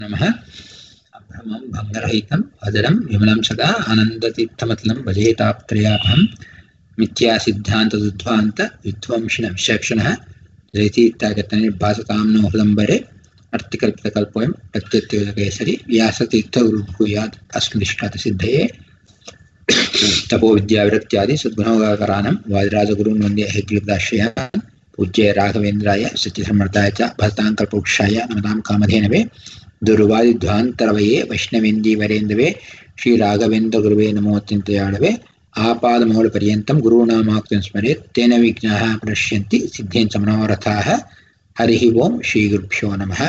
नमः अभ्रमं भङ्गरहितम् अजरं विमलं सदा आनन्दतीर्थमतलं भजेताप्त्रयापहं मिथ्यासिद्धान्तदुद्ध्वान्त विध्वंसिन विचक्षणः जयतीर्थागतनिर्भासतां नो हृदम्बरे अर्थिकल्पितकल्पोऽयं प्रत्यत्यकेसरि व्यासतीर्थगुरुभूयात् अस्मदिष्टातसिद्धये तपोविद्याविरक्त्यादि सद्गुणोगाकरानं वादिराजगुरून् वन्दे हेग्लिदाश्रयान् पूज्य राघवेन्द्राय सत्यधर्मर्ताय च भरताङ्कल्पवृक्षाय नमतां कामधेनवे दुर्वादिध्वान्तरवये वैष्णवेन्दीवरेन्दवे श्रीराघवेन्द्रगुरुवे नमोऽत्यन्तयाळवे आपादमौलपर्यन्तं गुरूणामाक्तिं स्मरेत् तेन विघ्नाः प्रणश्यन्ति सिद्धेन च मनोरथाः ಹರಿ ಓಂ ಶ್ರೀ ಗುರುಭ್ಯೋ ನಮಃ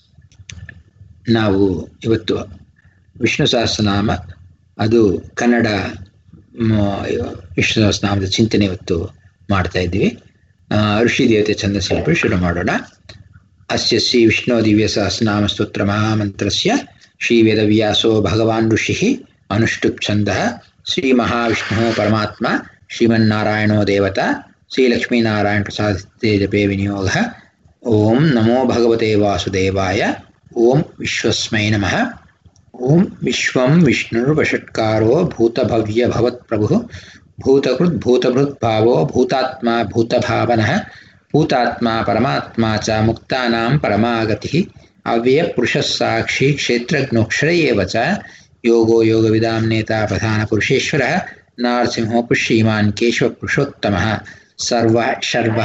ನಾವು ಇವತ್ತು ವಿಷ್ಣು ಸಹಸ್ರನಾಮ ಅದು ಕನ್ನಡ ವಿಷ್ಣು ಸಹಸ್ರನಾಮದ ಚಿಂತನೆ ಇವತ್ತು ಮಾಡ್ತಾ ಇದ್ದೀವಿ ಋಷಿ ದೇವತೆ ಛಂದಸ್ಸಿ ಶುರು ಮಾಡೋಣ ಅಸ್ಯ ಶ್ರೀ ವಿಷ್ಣು ದಿವ್ಯ ಸಹಸ್ರನಾಮ ಸ್ತೋತ್ರ ಮಹಾಮಂತ್ರಸ್ಯ ಶ್ರೀ ವೇದವ್ಯಾಸೋ ಭಗವಾನ್ ಋಷಿ ಅನುಷ್ಠುಪ್ ಛಂದ ಶ್ರೀ ಮಹಾವಿಷ್ಣು ಪರಮಾತ್ಮ ಶ್ರೀಮನ್ನಾರಾಯಣೋ ದೇವತಾ ಶ್ರೀಲಕ್ಷ್ಮೀನಾರಾಯಣ ಪ್ರಸಾದ ಜಪೇ ವಿನಿಯೋಗ ಓಂ ನಮೋ ಭಗವತೆ ವಾಸುದೇವಾಯ ಓಂ ವಿಶ್ವಸ್ಮೈ ನಮಃ ಓಂ ವಿಶ್ವಂ ವಿಷ್ಣುರ್ವಷಟ್ಕಾರೋ ಭೂತಭವ್ಯ ಭವತ್ಪ್ರಭು ಭೂತಕೃತ್ ಭೂತಭೃತ್ ಭಾವೋ ಭೂತಾತ್ಮ ಭೂತಭಾವನಃ ಭೂತಾತ್ಮ ಪರಮಾತ್ಮ ಚ ಮುಕ್ತಾನಾಂ ಪರಮಾಗತಿ ಅವ್ಯಯಪುರುಷಃ ಸಾಕ್ಷಿ ಕ್ಷೇತ್ರಜ್ಞೋಕ್ಷರ ಏವ ಚ ಯೋಗೋ ಯೋಗವಿದಾಂ ನೇತಾ ಪ್ರಧಾನಪುರುಷೇಶ್ವರಃ ನಾರಸಿಂಹೋಪು ಶ್ರೀಮಾನ್ ಕೇಶವಪುರುಷೋತ್ತಮಃ ಸರ್ವ ಶರ್ವ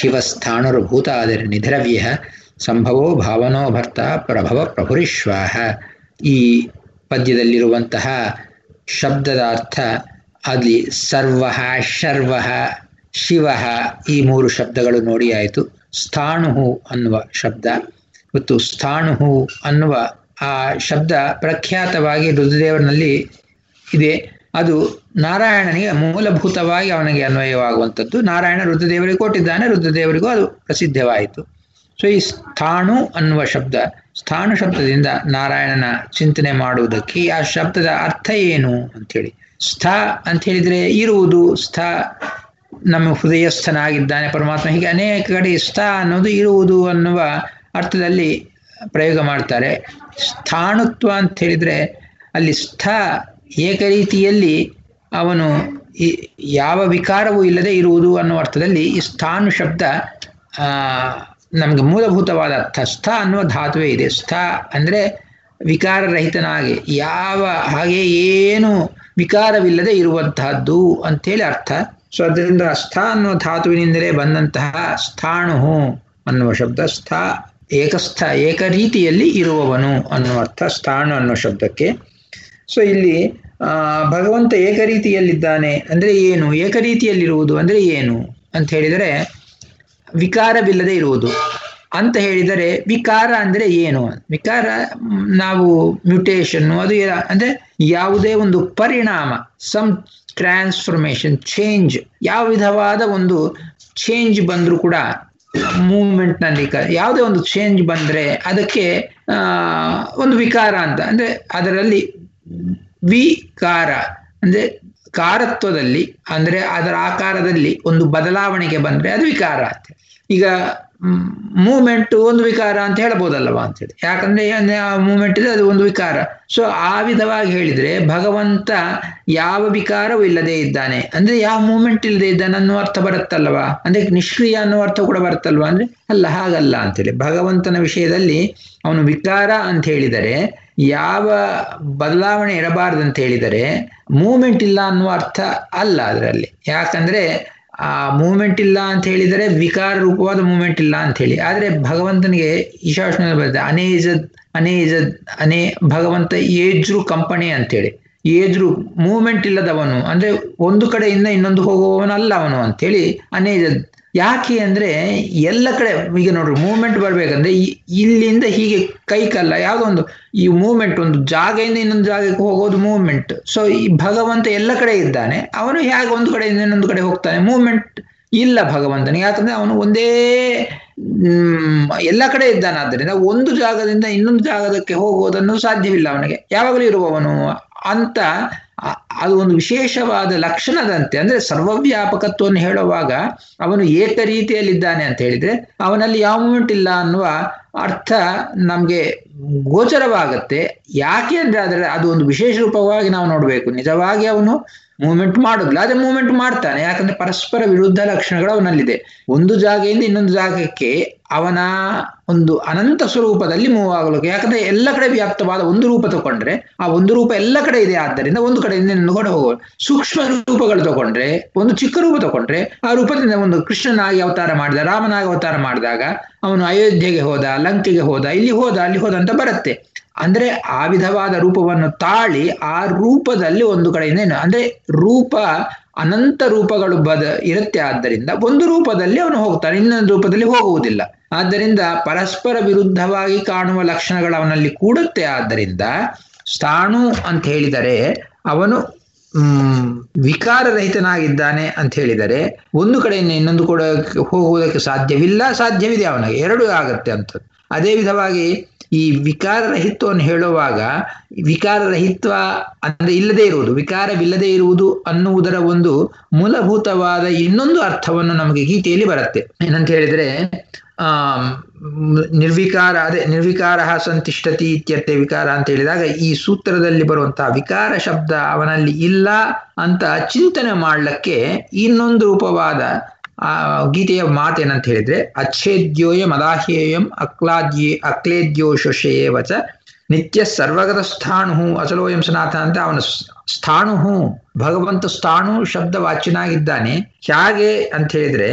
ಶಿವಸ್ಥಾಣುರ್ಭೂತಾದಿರ್ನಿಧಿರವ್ಯ ಸಂಭವೋ ಭಾವನೋ ಭರ್ತ ಪ್ರಭವ ಪ್ರಭುರಿಶ್ವಾಹ ಈ ಪದ್ಯದಲ್ಲಿರುವಂತಹ ಶಬ್ದದ ಅರ್ಥ ಅಲ್ಲಿ ಸರ್ವ ಶರ್ವ ಶಿವ ಈ ಮೂರು ಶಬ್ದಗಳು ನೋಡಿ ಆಯಿತು ಸ್ಥಾಣು ಅನ್ನುವ ಶಬ್ದ ಮತ್ತು ಸ್ಥಾಣು ಅನ್ನುವ ಆ ಶಬ್ದ ಪ್ರಖ್ಯಾತವಾಗಿ ರುದ್ರದೇವನಲ್ಲಿ ಇದೆ ಅದು ನಾರಾಯಣನಿಗೆ ಮೂಲಭೂತವಾಗಿ ಅವನಿಗೆ ಅನ್ವಯವಾಗುವಂಥದ್ದು ನಾರಾಯಣ ರುದ್ರದೇವರಿಗೆ ಕೊಟ್ಟಿದ್ದಾನೆ ರುದ್ರದೇವರಿಗೂ ಅದು ಪ್ರಸಿದ್ಧವಾಯಿತು ಸೊ ಈ ಸ್ಥಾಣು ಅನ್ನುವ ಶಬ್ದ ಸ್ಥಾಣು ಶಬ್ದದಿಂದ ನಾರಾಯಣನ ಚಿಂತನೆ ಮಾಡುವುದಕ್ಕೆ ಆ ಶಬ್ದದ ಅರ್ಥ ಏನು ಅಂಥೇಳಿ ಸ್ಥ ಅಂತ ಹೇಳಿದ್ರೆ ಇರುವುದು ಸ್ಥ ನಮ್ಮ ಹೃದಯಸ್ಥನಾಗಿದ್ದಾನೆ ಪರಮಾತ್ಮ ಹೀಗೆ ಅನೇಕ ಕಡೆ ಸ್ಥ ಅನ್ನೋದು ಇರುವುದು ಅನ್ನುವ ಅರ್ಥದಲ್ಲಿ ಪ್ರಯೋಗ ಮಾಡ್ತಾರೆ ಸ್ಥಾಣುತ್ವ ಅಂತ ಹೇಳಿದ್ರೆ ಅಲ್ಲಿ ಸ್ಥ ಏಕರೀತಿಯಲ್ಲಿ ಅವನು ಯಾವ ವಿಕಾರವೂ ಇಲ್ಲದೆ ಇರುವುದು ಅನ್ನುವ ಅರ್ಥದಲ್ಲಿ ಈ ಸ್ಥಾನು ಶಬ್ದ ನಮಗೆ ಮೂಲಭೂತವಾದ ಅರ್ಥ ಸ್ಥ ಅನ್ನುವ ಧಾತುವೇ ಇದೆ ಸ್ಥ ಅಂದರೆ ವಿಕಾರರಹಿತನಾಗಿ ಯಾವ ಹಾಗೆ ಏನು ವಿಕಾರವಿಲ್ಲದೆ ಇರುವಂತಹದ್ದು ಅಂಥೇಳಿ ಅರ್ಥ ಸೊ ಅದರಿಂದ ಸ್ಥ ಅನ್ನುವ ಧಾತುವಿನಿಂದಲೇ ಬಂದಂತಹ ಸ್ಥಾಣು ಅನ್ನುವ ಶಬ್ದ ಸ್ಥ ಏಕಸ್ಥ ಏಕರೀತಿಯಲ್ಲಿ ಇರುವವನು ಅನ್ನುವ ಅರ್ಥ ಸ್ಥಾಣು ಅನ್ನುವ ಶಬ್ದಕ್ಕೆ ಸೊ ಇಲ್ಲಿ ಭಗವಂತ ಏಕರೀತಿಯಲ್ಲಿದ್ದಾನೆ ಅಂದರೆ ಏನು ಏಕರೀತಿಯಲ್ಲಿರುವುದು ಅಂದರೆ ಏನು ಅಂತ ಹೇಳಿದರೆ ವಿಕಾರವಿಲ್ಲದೆ ಇರುವುದು ಅಂತ ಹೇಳಿದರೆ ವಿಕಾರ ಅಂದರೆ ಏನು ವಿಕಾರ ನಾವು ಮ್ಯೂಟೇಶನ್ ಅದು ಅಂದರೆ ಯಾವುದೇ ಒಂದು ಪರಿಣಾಮ ಸಮ್ ಟ್ರಾನ್ಸ್ಫಾರ್ಮೇಶನ್ ಚೇಂಜ್ ಯಾವ ವಿಧವಾದ ಒಂದು ಚೇಂಜ್ ಬಂದರೂ ಕೂಡ ಮೂವ್ಮೆಂಟ್ನಲ್ಲಿ ಯಾವುದೇ ಒಂದು ಚೇಂಜ್ ಬಂದರೆ ಅದಕ್ಕೆ ಒಂದು ವಿಕಾರ ಅಂತ ಅಂದರೆ ಅದರಲ್ಲಿ ವಿಕಾರ ಅಂದರೆ ಕಾರತ್ವದಲ್ಲಿ ಅಂದರೆ ಅದರ ಆಕಾರದಲ್ಲಿ ಒಂದು ಬದಲಾವಣೆಗೆ ಬಂದರೆ ಅದು ವಿಕಾರ ಅಂತ ಈಗ ಮೂಮೆಂಟ್ ಒಂದು ವಿಕಾರ ಅಂತ ಹೇಳ್ಬೋದಲ್ಲವ ಅಂತೇಳಿ ಯಾಕಂದ್ರೆ ಆ ಮೂಮೆಂಟ್ ಇದೆ ಅದು ಒಂದು ವಿಕಾರ ಸೊ ಆ ವಿಧವಾಗಿ ಹೇಳಿದ್ರೆ ಭಗವಂತ ಯಾವ ವಿಕಾರವೂ ಇಲ್ಲದೆ ಇದ್ದಾನೆ ಅಂದ್ರೆ ಯಾವ ಮೂಮೆಂಟ್ ಇಲ್ಲದೆ ಇದ್ದಾನೆ ಅನ್ನೋ ಅರ್ಥ ಬರುತ್ತಲ್ವ ಅಂದ್ರೆ ನಿಷ್ಕ್ರಿಯ ಅನ್ನೋ ಅರ್ಥ ಕೂಡ ಬರುತ್ತಲ್ವ ಅಂದ್ರೆ ಅಲ್ಲ ಹಾಗಲ್ಲ ಅಂತೇಳಿ ಭಗವಂತನ ವಿಷಯದಲ್ಲಿ ಅವನು ವಿಕಾರ ಅಂತ ಹೇಳಿದರೆ ಯಾವ ಬದಲಾವಣೆ ಇರಬಾರ್ದು ಅಂತ ಹೇಳಿದರೆ ಮೂಮೆಂಟ್ ಇಲ್ಲ ಅನ್ನುವ ಅರ್ಥ ಅಲ್ಲ ಅದರಲ್ಲಿ ಯಾಕಂದ್ರೆ ಆ ಮೂಮೆಂಟ್ ಇಲ್ಲ ಅಂತ ಹೇಳಿದರೆ ವಿಕಾರ ರೂಪವಾದ ಮೂಮೆಂಟ್ ಇಲ್ಲ ಅಂತ ಹೇಳಿ ಆದ್ರೆ ಭಗವಂತನಿಗೆ ಈಶಾಶ್ನ ಬರುತ್ತೆ ಅನೇಜದ್ ಅನೇಜದ್ ಅನೇ ಭಗವಂತ ಏಜ್ರು ಕಂಪನಿ ಅಂತೇಳಿ ಏಜ್ರು ಮೂಮೆಂಟ್ ಇಲ್ಲದವನು ಅಂದ್ರೆ ಒಂದು ಕಡೆಯಿಂದ ಇನ್ನೊಂದು ಹೋಗುವವನು ಅಲ್ಲ ಅವನು ಅಂತೇಳಿ ಅನೇಜದ್ ಯಾಕೆ ಅಂದ್ರೆ ಎಲ್ಲ ಕಡೆ ಈಗ ನೋಡ್ರಿ ಮೂವ್ಮೆಂಟ್ ಬರ್ಬೇಕಂದ್ರೆ ಇಲ್ಲಿಂದ ಹೀಗೆ ಕೈ ಕಲ್ಲ ಯಾವುದೋ ಒಂದು ಈ ಮೂವ್ಮೆಂಟ್ ಒಂದು ಜಾಗದಿಂದ ಇನ್ನೊಂದು ಜಾಗಕ್ಕೆ ಹೋಗೋದು ಮೂವ್ಮೆಂಟ್ ಸೊ ಈ ಭಗವಂತ ಎಲ್ಲ ಕಡೆ ಇದ್ದಾನೆ ಅವನು ಹೇಗೆ ಒಂದು ಕಡೆಯಿಂದ ಇನ್ನೊಂದು ಕಡೆ ಹೋಗ್ತಾನೆ ಮೂವ್ಮೆಂಟ್ ಇಲ್ಲ ಭಗವಂತನಿಗೆ ಯಾಕಂದ್ರೆ ಅವನು ಒಂದೇ ಎಲ್ಲ ಕಡೆ ಇದ್ದಾನೆ ಆದ್ದರಿಂದ ಒಂದು ಜಾಗದಿಂದ ಇನ್ನೊಂದು ಜಾಗದಕ್ಕೆ ಹೋಗುವುದನ್ನು ಸಾಧ್ಯವಿಲ್ಲ ಅವನಿಗೆ ಯಾವಾಗಲೂ ಇರುವವನು ಅಂತ ಅ- ಅದು ಒಂದು ವಿಶೇಷವಾದ ಲಕ್ಷಣದಂತೆ ಅಂದ್ರೆ ಸರ್ವವ್ಯಾಪಕತ್ವವನ್ನು ಹೇಳುವಾಗ ಅವನು ಏಕ ರೀತಿಯಲ್ಲಿದ್ದಾನೆ ಅಂತ ಹೇಳಿದ್ರೆ ಅವನಲ್ಲಿ ಯಾವ ಮೂಮೆಂಟ್ ಇಲ್ಲ ಅನ್ನುವ ಅರ್ಥ ನಮ್ಗೆ ಗೋಚರವಾಗತ್ತೆ ಯಾಕೆ ಅಂದ್ರೆ ಅದರ ಅದು ಒಂದು ವಿಶೇಷ ರೂಪವಾಗಿ ನಾವು ನೋಡ್ಬೇಕು ನಿಜವಾಗಿ ಅವನು ಮೂವ್ಮೆಂಟ್ ಮಾಡೋದಿಲ್ಲ ಅದೇ ಮೂವ್ಮೆಂಟ್ ಮಾಡ್ತಾನೆ ಯಾಕಂದ್ರೆ ಪರಸ್ಪರ ವಿರುದ್ಧ ಲಕ್ಷಣಗಳು ಅವನಲ್ಲಿದೆ ಒಂದು ಜಾಗೆಯಿಂದ ಇನ್ನೊಂದು ಜಾಗಕ್ಕೆ ಅವನ ಒಂದು ಅನಂತ ಸ್ವರೂಪದಲ್ಲಿ ಮೂವ್ ಆಗಲಿಕ್ಕೆ ಯಾಕಂದ್ರೆ ಎಲ್ಲ ಕಡೆ ವ್ಯಾಪ್ತವಾದ ಒಂದು ರೂಪ ತಗೊಂಡ್ರೆ ಆ ಒಂದು ರೂಪ ಎಲ್ಲ ಕಡೆ ಇದೆ ಆದ್ದರಿಂದ ಒಂದು ಕಡೆಯಿಂದ ಇನ್ನೊಂದು ಕಡೆ ಹೋಗುವ ಸೂಕ್ಷ್ಮ ರೂಪಗಳು ತಗೊಂಡ್ರೆ ಒಂದು ಚಿಕ್ಕ ರೂಪ ತಗೊಂಡ್ರೆ ಆ ರೂಪದಿಂದ ಒಂದು ಕೃಷ್ಣನಾಗಿ ಅವತಾರ ಮಾಡಿದ ರಾಮನಾಗಿ ಅವತಾರ ಮಾಡಿದಾಗ ಅವನು ಅಯೋಧ್ಯೆಗೆ ಹೋದ ಲಂಕೆಗೆ ಹೋದ ಇಲ್ಲಿ ಹೋದ ಅಲ್ಲಿ ಹೋದ ಅಂತ ಬರುತ್ತೆ ಅಂದ್ರೆ ಆ ವಿಧವಾದ ರೂಪವನ್ನು ತಾಳಿ ಆ ರೂಪದಲ್ಲಿ ಒಂದು ಕಡೆಯಿಂದ ಇನ್ನು- ಅಂದ್ರೆ ರೂಪ ಅನಂತ ರೂಪಗಳು ಬದ ಇರುತ್ತೆ ಆದ್ದರಿಂದ ಒಂದು ರೂಪದಲ್ಲಿ ಅವನು ಹೋಗ್ತಾನೆ ಇನ್ನೊಂದು ರೂಪದಲ್ಲಿ ಹೋಗುವುದಿಲ್ಲ ಆದ್ದರಿಂದ ಪರಸ್ಪರ ವಿರುದ್ಧವಾಗಿ ಕಾಣುವ ಲಕ್ಷಣಗಳು ಅವನಲ್ಲಿ ಕೂಡುತ್ತೆ ಆದ್ದರಿಂದ ಸ್ಥಾಣು ಅಂತ ಹೇಳಿದರೆ ಅವನು ಹ್ಮ್ ವಿಕಾರರಹಿತನಾಗಿದ್ದಾನೆ ಅಂತ ಹೇಳಿದರೆ ಒಂದು ಕಡೆಯಿಂದ ಇನ್ನೊಂದು ಕೂಡ ಹೋಗುವುದಕ್ಕೆ ಸಾಧ್ಯವಿಲ್ಲ ಸಾಧ್ಯವಿದೆ ಅವನಿಗೆ ಎರಡು ಆಗತ್ತೆ ಅಂತ ಅದೇ ವಿಧವಾಗಿ ಈ ವಿಕಾರರಹಿತ್ವವನ್ನು ಹೇಳುವಾಗ ವಿಕಾರರಹಿತ್ವ ಅಂದ್ರೆ ಇಲ್ಲದೆ ಇರುವುದು ವಿಕಾರವಿಲ್ಲದೆ ಇರುವುದು ಅನ್ನುವುದರ ಒಂದು ಮೂಲಭೂತವಾದ ಇನ್ನೊಂದು ಅರ್ಥವನ್ನು ನಮಗೆ ಗೀತೆಯಲ್ಲಿ ಬರುತ್ತೆ ಏನಂತ ಹೇಳಿದ್ರೆ ಆ ನಿರ್ವಿಕಾರ ಅದೇ ನಿರ್ವಿಕಾರ ಸಂತಿಷ್ಠತಿ ಇತ್ಯರ್ಥ ವಿಕಾರ ಅಂತ ಹೇಳಿದಾಗ ಈ ಸೂತ್ರದಲ್ಲಿ ಬರುವಂತಹ ವಿಕಾರ ಶಬ್ದ ಅವನಲ್ಲಿ ಇಲ್ಲ ಅಂತ ಚಿಂತನೆ ಮಾಡ್ಲಿಕ್ಕೆ ಇನ್ನೊಂದು ರೂಪವಾದ ಆ ಗೀತೆಯ ಮಾತೇನಂತ ಹೇಳಿದ್ರೆ ಅಚ್ಛೇದ್ಯೋಯ ಮದಾಹ್ಯೇಯಂ ಅಕ್ಲಾದ್ಯೇ ಅಕ್ಲೇದ್ಯೋ ಶೋಷೇವಚ ನಿತ್ಯ ಸರ್ವಗತ ಸ್ಥಾಣು ಅಚಲೋಯಂ ಸನಾಥ ಅಂತ ಅವನು ಸ್ಥಾಣು ಭಗವಂತ ಸ್ಥಾಣು ಶಬ್ದ ವಾಚ್ಯನಾಗಿದ್ದಾನೆ ಹೇಗೆ ಅಂತ ಹೇಳಿದ್ರೆ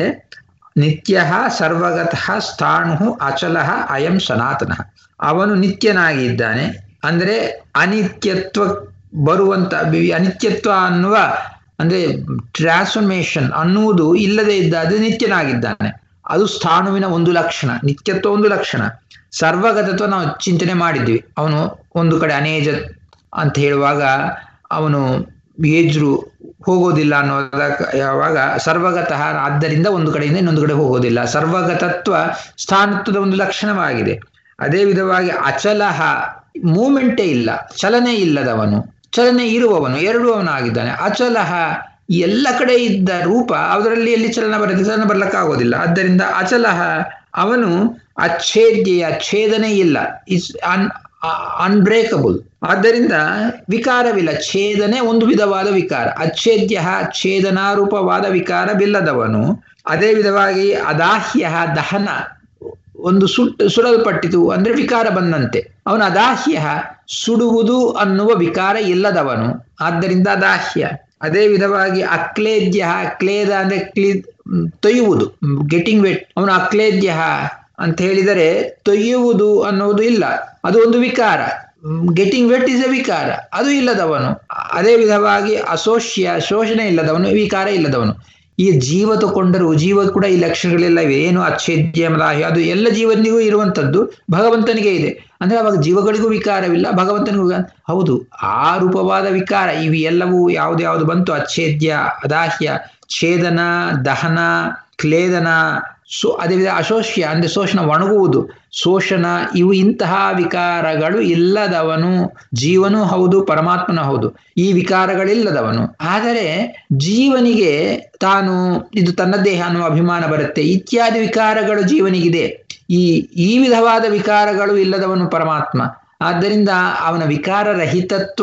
ನಿತ್ಯ ಸರ್ವಗತಃ ಸ್ಥಾಣು ಅಚಲ ಅಯಂ ಸನಾತನ ಅವನು ನಿತ್ಯನಾಗಿದ್ದಾನೆ ಅಂದ್ರೆ ಅನಿತ್ಯತ್ವ ಬರುವಂತ ಅನಿತ್ಯತ್ವ ಅನ್ನುವ ಅಂದ್ರೆ ಟ್ರಾನ್ಸ್ಫರ್ಮೇಶನ್ ಅನ್ನುವುದು ಇಲ್ಲದೆ ಇದ್ದಾದ ನಿತ್ಯನಾಗಿದ್ದಾನೆ ಅದು ಸ್ಥಾಣುವಿನ ಒಂದು ಲಕ್ಷಣ ನಿತ್ಯತ್ವ ಒಂದು ಲಕ್ಷಣ ಸರ್ವಗತತ್ವ ನಾವು ಚಿಂತನೆ ಮಾಡಿದ್ವಿ ಅವನು ಒಂದು ಕಡೆ ಅನೇಜ ಅಂತ ಹೇಳುವಾಗ ಅವನು ಏಜ್ರು ಹೋಗೋದಿಲ್ಲ ಅನ್ನೋದಕ್ಕೆ ಯಾವಾಗ ಸರ್ವಗತಃ ಆದ್ದರಿಂದ ಒಂದು ಕಡೆಯಿಂದ ಇನ್ನೊಂದು ಕಡೆ ಹೋಗೋದಿಲ್ಲ ಸರ್ವಗತತ್ವ ಸ್ಥಾನತ್ವದ ಒಂದು ಲಕ್ಷಣವಾಗಿದೆ ಅದೇ ವಿಧವಾಗಿ ಅಚಲಹ ಮೂಮೆಂಟೇ ಇಲ್ಲ ಚಲನೆ ಇಲ್ಲದವನು ಚಲನೆ ಇರುವವನು ಎರಡು ಅವನಾಗಿದ್ದಾನೆ ಅಚಲಹ ಎಲ್ಲ ಕಡೆ ಇದ್ದ ರೂಪ ಅದರಲ್ಲಿ ಎಲ್ಲಿ ಚಲನ ಬರುತ್ತೆ ಚಲನ ಬರ್ಲಕ್ಕಾಗೋದಿಲ್ಲ ಆದ್ದರಿಂದ ಅಚಲಹ ಅವನು ಅಚ್ಛೇದ್ಯ ಛೇದನೆ ಇಲ್ಲ ಇಸ್ ಅನ್ ಅನ್ಬ್ರೇಕಬಲ್ ಆದ್ದರಿಂದ ವಿಕಾರವಿಲ್ಲ ಛೇದನೆ ಒಂದು ವಿಧವಾದ ವಿಕಾರ ಅಚ್ಛೇದ್ಯ ಛೇದನಾರೂಪವಾದ ವಿಕಾರವಿಲ್ಲದವನು ಅದೇ ವಿಧವಾಗಿ ಅದಾಹ್ಯ ದಹನ ಒಂದು ಸುಟ್ಟು ಸುಡಲ್ಪಟ್ಟಿತು ಅಂದ್ರೆ ವಿಕಾರ ಬಂದಂತೆ ಅವನು ಅದಾಹ್ಯ ಸುಡುವುದು ಅನ್ನುವ ವಿಕಾರ ಇಲ್ಲದವನು ಆದ್ದರಿಂದ ಅದಾಹ್ಯ ಅದೇ ವಿಧವಾಗಿ ಅಕ್ಲೇದ್ಯ ಕ್ಲೇದ ಅಂದ್ರೆ ಕ್ಲೀ ತೊಯ್ಯುವುದು ಗೆಟಿಂಗ್ ವೆಟ್ ಅವನು ಅಕ್ಲೇದ್ಯ ಅಂತ ಹೇಳಿದರೆ ತೊಯ್ಯುವುದು ಅನ್ನುವುದು ಇಲ್ಲ ಅದು ಒಂದು ವಿಕಾರ ಗೆಟಿಂಗ್ ವೆಟ್ ಇಸ್ ಎ ವಿಕಾರ ಅದು ಇಲ್ಲದವನು ಅದೇ ವಿಧವಾಗಿ ಅಸೋಷ್ಯ ಶೋಷಣೆ ಇಲ್ಲದವನು ವಿಕಾರ ಇಲ್ಲದವನು ಈ ಜೀವ ತಗೊಂಡರೂ ಜೀವ ಕೂಡ ಈ ಲಕ್ಷಣಗಳೆಲ್ಲ ಇವೆ ಏನು ಅಚ್ಛೇದ್ಯ ಮದಾಹ್ಯ ಅದು ಎಲ್ಲ ಜೀವನಿಗೂ ಇರುವಂತದ್ದು ಭಗವಂತನಿಗೆ ಇದೆ ಅಂದ್ರೆ ಅವಾಗ ಜೀವಗಳಿಗೂ ವಿಕಾರವಿಲ್ಲ ಭಗವಂತನಿಗೂ ಹೌದು ಆ ರೂಪವಾದ ವಿಕಾರ ಇವು ಎಲ್ಲವೂ ಯಾವ್ದು ಯಾವ್ದು ಬಂತು ಅಚ್ಛೇದ್ಯ ಅದಾಹ್ಯ ಛೇದನ ದಹನ ಕ್ಲೇದನ ಸೊ ಅದೇ ವಿಧ ಅಶೋಷ್ಯ ಅಂದ್ರೆ ಶೋಷಣ ಒಣಗುವುದು ಶೋಷಣ ಇವು ಇಂತಹ ವಿಕಾರಗಳು ಇಲ್ಲದವನು ಜೀವನೂ ಹೌದು ಪರಮಾತ್ಮನೂ ಹೌದು ಈ ವಿಕಾರಗಳಿಲ್ಲದವನು ಆದರೆ ಜೀವನಿಗೆ ತಾನು ಇದು ತನ್ನ ದೇಹ ಅನ್ನುವ ಅಭಿಮಾನ ಬರುತ್ತೆ ಇತ್ಯಾದಿ ವಿಕಾರಗಳು ಜೀವನಿಗಿದೆ ಈ ಈ ವಿಧವಾದ ವಿಕಾರಗಳು ಇಲ್ಲದವನು ಪರಮಾತ್ಮ ಆದ್ದರಿಂದ ಅವನ ವಿಕಾರರಹಿತತ್ವ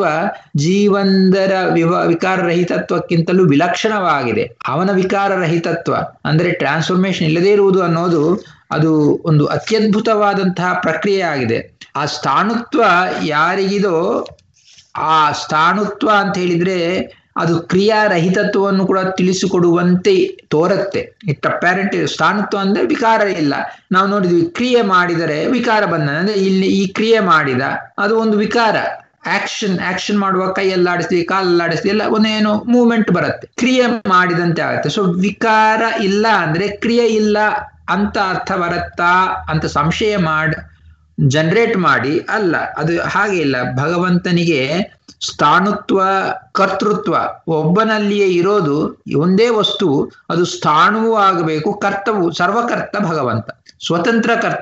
ಜೀವಂದರ ವಿವ ವಿಕಾರರಹಿತತ್ವಕ್ಕಿಂತಲೂ ವಿಲಕ್ಷಣವಾಗಿದೆ ಅವನ ವಿಕಾರರಹಿತತ್ವ ಅಂದರೆ ಟ್ರಾನ್ಸ್ಫಾರ್ಮೇಶನ್ ಇಲ್ಲದೇ ಇರುವುದು ಅನ್ನೋದು ಅದು ಒಂದು ಅತ್ಯದ್ಭುತವಾದಂತಹ ಪ್ರಕ್ರಿಯೆ ಆಗಿದೆ ಆ ಸ್ಥಾಣುತ್ವ ಯಾರಿಗಿದೋ ಆ ಸ್ಥಾಣುತ್ವ ಅಂತ ಹೇಳಿದ್ರೆ ಅದು ಕ್ರಿಯಾರಹಿತತ್ವವನ್ನು ಕೂಡ ತಿಳಿಸಿಕೊಡುವಂತೆ ತೋರತ್ತೆ ಇಟ್ ಅಪ್ಯಾರೆಂಟ್ ಸ್ಥಾನತ್ವ ಅಂದ್ರೆ ವಿಕಾರ ಇಲ್ಲ ನಾವು ನೋಡಿದ್ವಿ ಕ್ರಿಯೆ ಮಾಡಿದರೆ ವಿಕಾರ ಬಂದ ಅಂದ್ರೆ ಇಲ್ಲಿ ಈ ಕ್ರಿಯೆ ಮಾಡಿದ ಅದು ಒಂದು ವಿಕಾರ ಆಕ್ಷನ್ ಆಕ್ಷನ್ ಮಾಡುವ ಕೈಯಲ್ಲಾಡಿಸ್ತೀವಿ ಕಾಲಲ್ಲಾಡಿಸ್ತೀವಿ ಎಲ್ಲ ಒಂದೇನು ಮೂವ್ಮೆಂಟ್ ಬರುತ್ತೆ ಕ್ರಿಯೆ ಮಾಡಿದಂತೆ ಆಗುತ್ತೆ ಸೊ ವಿಕಾರ ಇಲ್ಲ ಅಂದ್ರೆ ಕ್ರಿಯೆ ಇಲ್ಲ ಅಂತ ಅರ್ಥ ಬರುತ್ತಾ ಅಂತ ಸಂಶಯ ಮಾಡಿ ಜನರೇಟ್ ಮಾಡಿ ಅಲ್ಲ ಅದು ಹಾಗೆ ಇಲ್ಲ ಭಗವಂತನಿಗೆ ಸ್ಥಾಣುತ್ವ ಕರ್ತೃತ್ವ ಒಬ್ಬನಲ್ಲಿಯೇ ಇರೋದು ಒಂದೇ ವಸ್ತು ಅದು ಸ್ಥಾಣುವೂ ಆಗಬೇಕು ಕರ್ತವು ಸರ್ವಕರ್ತ ಭಗವಂತ ಸ್ವತಂತ್ರ ಕರ್ತ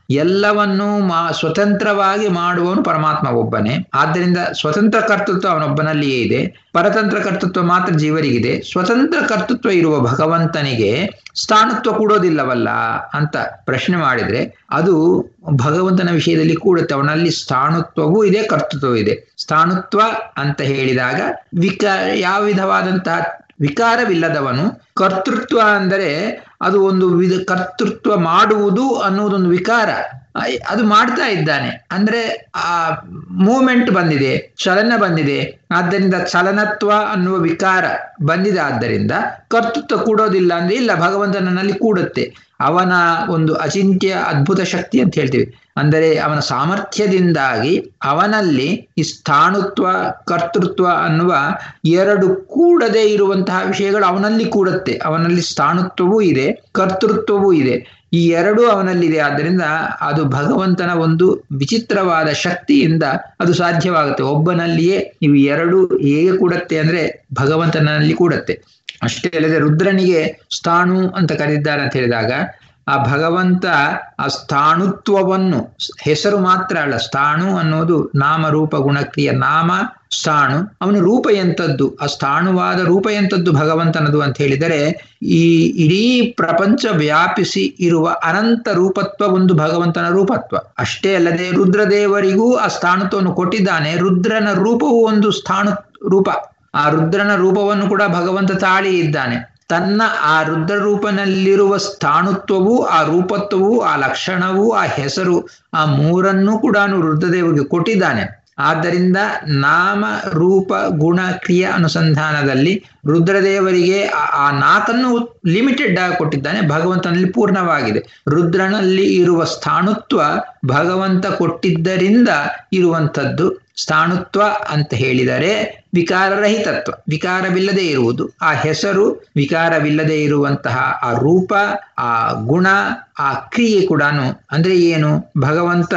ಎಲ್ಲವನ್ನೂ ಮಾ ಸ್ವತಂತ್ರವಾಗಿ ಮಾಡುವವನು ಪರಮಾತ್ಮ ಒಬ್ಬನೇ ಆದ್ದರಿಂದ ಸ್ವತಂತ್ರ ಕರ್ತೃತ್ವ ಅವನೊಬ್ಬನಲ್ಲಿಯೇ ಇದೆ ಪರತಂತ್ರ ಕರ್ತೃತ್ವ ಮಾತ್ರ ಜೀವರಿಗಿದೆ ಸ್ವತಂತ್ರ ಕರ್ತೃತ್ವ ಇರುವ ಭಗವಂತನಿಗೆ ಸ್ಥಾನತ್ವ ಕೂಡೋದಿಲ್ಲವಲ್ಲ ಅಂತ ಪ್ರಶ್ನೆ ಮಾಡಿದ್ರೆ ಅದು ಭಗವಂತನ ವಿಷಯದಲ್ಲಿ ಕೂಡುತ್ತೆ ಅವನಲ್ಲಿ ಸ್ಥಾಣುತ್ವವೂ ಇದೆ ಕರ್ತೃತ್ವವೂ ಇದೆ ಸ್ಥಾಣುತ್ವ ಅಂತ ಹೇಳಿದಾಗ ವಿಕ ಯಾವ ವಿಧವಾದಂತಹ ವಿಕಾರವಿಲ್ಲದವನು ಕರ್ತೃತ್ವ ಅಂದರೆ ಅದು ಒಂದು ವಿಧ ಕರ್ತೃತ್ವ ಮಾಡುವುದು ಅನ್ನುವುದೊಂದು ವಿಕಾರ ಅದು ಮಾಡ್ತಾ ಇದ್ದಾನೆ ಅಂದ್ರೆ ಆ ಮೂಮೆಂಟ್ ಬಂದಿದೆ ಚಲನ ಬಂದಿದೆ ಆದ್ದರಿಂದ ಚಲನತ್ವ ಅನ್ನುವ ವಿಕಾರ ಬಂದಿದೆ ಆದ್ದರಿಂದ ಕರ್ತೃತ್ವ ಕೂಡೋದಿಲ್ಲ ಅಂದ್ರೆ ಇಲ್ಲ ಭಗವಂತನಲ್ಲಿ ಕೂಡುತ್ತೆ ಅವನ ಒಂದು ಅಚಿಂತ್ಯ ಅದ್ಭುತ ಶಕ್ತಿ ಅಂತ ಹೇಳ್ತೀವಿ ಅಂದರೆ ಅವನ ಸಾಮರ್ಥ್ಯದಿಂದಾಗಿ ಅವನಲ್ಲಿ ಈ ಸ್ಥಾಣುತ್ವ ಕರ್ತೃತ್ವ ಅನ್ನುವ ಎರಡು ಕೂಡದೇ ಇರುವಂತಹ ವಿಷಯಗಳು ಅವನಲ್ಲಿ ಕೂಡುತ್ತೆ ಅವನಲ್ಲಿ ಸ್ಥಾಣುತ್ವವೂ ಇದೆ ಕರ್ತೃತ್ವವೂ ಇದೆ ಈ ಎರಡೂ ಅವನಲ್ಲಿದೆ ಆದ್ದರಿಂದ ಅದು ಭಗವಂತನ ಒಂದು ವಿಚಿತ್ರವಾದ ಶಕ್ತಿಯಿಂದ ಅದು ಸಾಧ್ಯವಾಗುತ್ತೆ ಒಬ್ಬನಲ್ಲಿಯೇ ಇವು ಎರಡು ಹೇಗೆ ಕೂಡತ್ತೆ ಅಂದ್ರೆ ಭಗವಂತನಲ್ಲಿ ಕೂಡತ್ತೆ ಅಷ್ಟೇ ಅಲ್ಲದೆ ರುದ್ರನಿಗೆ ಸ್ಥಾಣು ಅಂತ ಕರೆದಿದ್ದಾರೆ ಅಂತ ಹೇಳಿದಾಗ ಆ ಭಗವಂತ ಆ ಸ್ಥಾಣುತ್ವವನ್ನು ಹೆಸರು ಮಾತ್ರ ಅಲ್ಲ ಸ್ಥಾಣು ಅನ್ನೋದು ನಾಮ ರೂಪ ಗುಣಕ್ರಿಯ ನಾಮ ಸ್ಥಾಣು ಅವನ ರೂಪ ಎಂಥದ್ದು ಆ ಸ್ಥಾಣುವಾದ ರೂಪ ಎಂಥದ್ದು ಭಗವಂತನದು ಅಂತ ಹೇಳಿದರೆ ಈ ಇಡೀ ಪ್ರಪಂಚ ವ್ಯಾಪಿಸಿ ಇರುವ ಅನಂತ ರೂಪತ್ವ ಒಂದು ಭಗವಂತನ ರೂಪತ್ವ ಅಷ್ಟೇ ಅಲ್ಲದೆ ರುದ್ರದೇವರಿಗೂ ಆ ಸ್ಥಾಣುತ್ವವನ್ನು ಕೊಟ್ಟಿದ್ದಾನೆ ರುದ್ರನ ರೂಪವು ಒಂದು ಸ್ಥಾಣು ರೂಪ ಆ ರುದ್ರನ ರೂಪವನ್ನು ಕೂಡ ಭಗವಂತ ತಾಳಿ ಇದ್ದಾನೆ ತನ್ನ ಆ ರುದ್ರ ರೂಪನಲ್ಲಿರುವ ಸ್ಥಾಣುತ್ವವು ಆ ರೂಪತ್ವವು ಆ ಲಕ್ಷಣವು ಆ ಹೆಸರು ಆ ಮೂರನ್ನೂ ಕೂಡ ರುದ್ರದೇವರಿಗೆ ಕೊಟ್ಟಿದ್ದಾನೆ ಆದ್ದರಿಂದ ನಾಮ ರೂಪ ಗುಣ ಕ್ರಿಯೆ ಅನುಸಂಧಾನದಲ್ಲಿ ರುದ್ರದೇವರಿಗೆ ಆ ನಾಲ್ಕನ್ನು ಲಿಮಿಟೆಡ್ ಆಗಿ ಕೊಟ್ಟಿದ್ದಾನೆ ಭಗವಂತನಲ್ಲಿ ಪೂರ್ಣವಾಗಿದೆ ರುದ್ರನಲ್ಲಿ ಇರುವ ಸ್ಥಾಣುತ್ವ ಭಗವಂತ ಕೊಟ್ಟಿದ್ದರಿಂದ ಇರುವಂಥದ್ದು ಸ್ಥಾಣುತ್ವ ಅಂತ ಹೇಳಿದರೆ ವಿಕಾರರಹಿತತ್ವ ವಿಕಾರವಿಲ್ಲದೆ ಇರುವುದು ಆ ಹೆಸರು ವಿಕಾರವಿಲ್ಲದೆ ಇರುವಂತಹ ಆ ರೂಪ ಆ ಗುಣ ಆ ಕ್ರಿಯೆ ಕೂಡ ಅಂದ್ರೆ ಏನು ಭಗವಂತ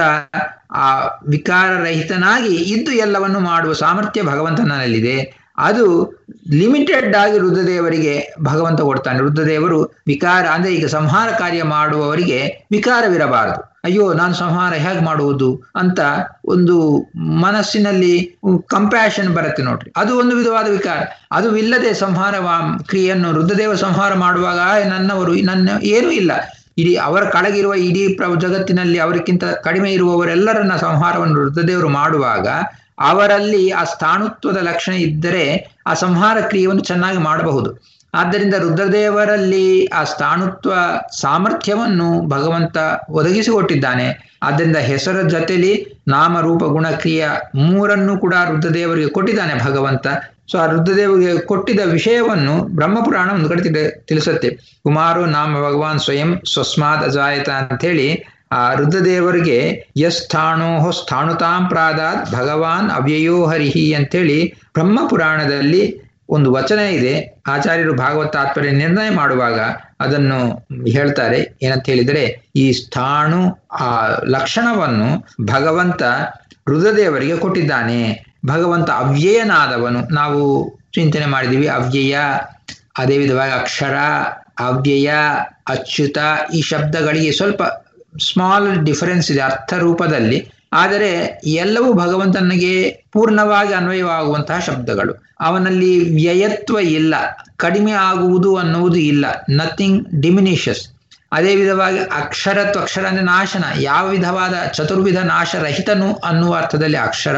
ಆ ವಿಕಾರರಹಿತನಾಗಿ ಇದ್ದು ಎಲ್ಲವನ್ನು ಮಾಡುವ ಸಾಮರ್ಥ್ಯ ಭಗವಂತನಲ್ಲಿದೆ ಅದು ಲಿಮಿಟೆಡ್ ಆಗಿ ರುದ್ರದೇವರಿಗೆ ಭಗವಂತ ಕೊಡ್ತಾನೆ ರುದ್ರದೇವರು ವಿಕಾರ ಅಂದ್ರೆ ಈಗ ಸಂಹಾರ ಕಾರ್ಯ ಮಾಡುವವರಿಗೆ ವಿಕಾರವಿರಬಾರದು ಅಯ್ಯೋ ನಾನು ಸಂಹಾರ ಹೇಗೆ ಮಾಡುವುದು ಅಂತ ಒಂದು ಮನಸ್ಸಿನಲ್ಲಿ ಕಂಪ್ಯಾಷನ್ ಬರುತ್ತೆ ನೋಡ್ರಿ ಅದು ಒಂದು ವಿಧವಾದ ವಿಕಾರ ಅದು ಇಲ್ಲದೆ ಸಂಹಾರ ಕ್ರಿಯೆಯನ್ನು ರುದ್ರದೇವ ಸಂಹಾರ ಮಾಡುವಾಗ ನನ್ನವರು ನನ್ನ ಏನೂ ಇಲ್ಲ ಇಡೀ ಅವರ ಕೆಳಗಿರುವ ಇಡೀ ಪ್ರ ಜಗತ್ತಿನಲ್ಲಿ ಅವರಿಗಿಂತ ಕಡಿಮೆ ಇರುವವರೆಲ್ಲರನ್ನ ಸಂಹಾರವನ್ನು ರುದ್ರದೇವರು ಮಾಡುವಾಗ ಅವರಲ್ಲಿ ಆ ಸ್ಥಾಣುತ್ವದ ಲಕ್ಷಣ ಇದ್ದರೆ ಆ ಸಂಹಾರ ಕ್ರಿಯೆಯನ್ನು ಚೆನ್ನಾಗಿ ಮಾಡಬಹುದು ಆದ್ದರಿಂದ ರುದ್ರದೇವರಲ್ಲಿ ಆ ಸ್ಥಾಣುತ್ವ ಸಾಮರ್ಥ್ಯವನ್ನು ಭಗವಂತ ಒದಗಿಸಿಕೊಟ್ಟಿದ್ದಾನೆ ಆದ್ದರಿಂದ ಹೆಸರ ಜೊತೆಲಿ ನಾಮರೂಪ ಗುಣಕ್ರಿಯ ಮೂರನ್ನು ಕೂಡ ರುದ್ರದೇವರಿಗೆ ಕೊಟ್ಟಿದ್ದಾನೆ ಭಗವಂತ ಸೊ ಆ ರುದ್ರದೇವರಿಗೆ ಕೊಟ್ಟಿದ್ದ ವಿಷಯವನ್ನು ಬ್ರಹ್ಮಪುರಾಣ ಒಂದು ಕಡೆ ತಿಳಿಸುತ್ತೆ ಕುಮಾರು ನಾಮ ಭಗವಾನ್ ಸ್ವಯಂ ಸ್ವಸ್ಮಾತ್ ಅಜಾಯತ ಅಂತೇಳಿ ಆ ರುದ್ರದೇವರಿಗೆ ಯಸ್ಥಾಣೋ ಸ್ಥಾಣುತಾಂ ಪ್ರಾದಾತ್ ಭಗವಾನ್ ಅವ್ಯಯೋ ಹರಿಹಿ ಅಂತೇಳಿ ಬ್ರಹ್ಮ ಪುರಾಣದಲ್ಲಿ ಒಂದು ವಚನ ಇದೆ ಆಚಾರ್ಯರು ಭಾಗವತ ತಾತ್ಪರ್ಯ ನಿರ್ಣಯ ಮಾಡುವಾಗ ಅದನ್ನು ಹೇಳ್ತಾರೆ ಏನಂತ ಹೇಳಿದರೆ ಈ ಸ್ಥಾಣು ಆ ಲಕ್ಷಣವನ್ನು ಭಗವಂತ ರುದ್ರದೇವರಿಗೆ ಕೊಟ್ಟಿದ್ದಾನೆ ಭಗವಂತ ಅವ್ಯಯನಾದವನು ನಾವು ಚಿಂತನೆ ಮಾಡಿದೀವಿ ಅವ್ಯಯ ಅದೇ ವಿಧವಾಗಿ ಅಕ್ಷರ ಅವ್ಯಯ ಅಚ್ಯುತ ಈ ಶಬ್ದಗಳಿಗೆ ಸ್ವಲ್ಪ ಸ್ಮಾಲ್ ಡಿಫರೆನ್ಸ್ ಇದೆ ಅರ್ಥ ರೂಪದಲ್ಲಿ ಆದರೆ ಎಲ್ಲವೂ ಭಗವಂತನಿಗೆ ಪೂರ್ಣವಾಗಿ ಅನ್ವಯವಾಗುವಂತಹ ಶಬ್ದಗಳು ಅವನಲ್ಲಿ ವ್ಯಯತ್ವ ಇಲ್ಲ ಕಡಿಮೆ ಆಗುವುದು ಅನ್ನುವುದು ಇಲ್ಲ ನಥಿಂಗ್ ಡಿಮಿನಿಷಸ್ ಅದೇ ವಿಧವಾಗಿ ಅಕ್ಷರತ್ವ ಅಕ್ಷರ ಅಂದ್ರೆ ನಾಶನ ಯಾವ ವಿಧವಾದ ಚತುರ್ವಿಧ ನಾಶರಹಿತನು ಅನ್ನುವ ಅರ್ಥದಲ್ಲಿ ಅಕ್ಷರ